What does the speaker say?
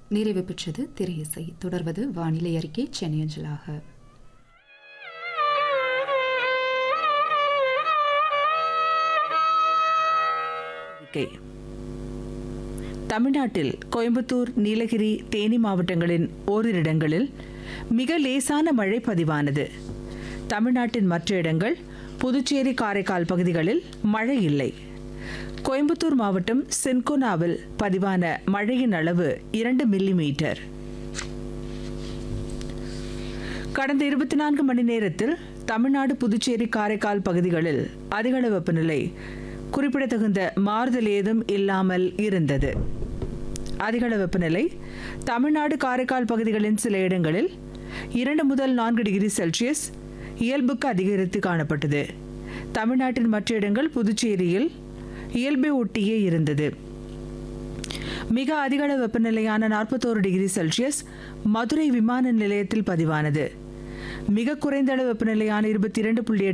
நிறைவு பெற்றது திரையிசை தொடர்வது வானிலை அறிக்கை சென்னை அஞ்சலாக அறிக்கை தமிழ்நாட்டில் கோயம்புத்தூர் நீலகிரி தேனி மாவட்டங்களின் ஓரிரு இடங்களில் மிக லேசான மழை பதிவானது தமிழ்நாட்டின் மற்ற இடங்கள் புதுச்சேரி காரைக்கால் பகுதிகளில் மழை இல்லை கோயம்புத்தூர் மாவட்டம் சென்கோனாவில் பதிவான மழையின் அளவு இரண்டு மில்லி மீட்டர் கடந்த இருபத்தி நான்கு மணி நேரத்தில் தமிழ்நாடு புதுச்சேரி காரைக்கால் பகுதிகளில் அதிகளவு வெப்பநிலை குறிப்பிடத்தகுந்த மாறுதல் ஏதும் இல்லாமல் இருந்தது அதிகளவு வெப்பநிலை தமிழ்நாடு காரைக்கால் பகுதிகளின் சில இடங்களில் இரண்டு முதல் நான்கு டிகிரி செல்சியஸ் இயல்புக்கு அதிகரித்து காணப்பட்டது தமிழ்நாட்டின் மற்ற இடங்கள் புதுச்சேரியில் இயல்பை ஒட்டியே இருந்தது மிக அதிகளவு வெப்பநிலையான நாற்பத்தோரு டிகிரி செல்சியஸ் மதுரை விமான நிலையத்தில் பதிவானது மிக குறைந்த அளவு வெப்பநிலையான இருபத்தி இரண்டு புள்ளி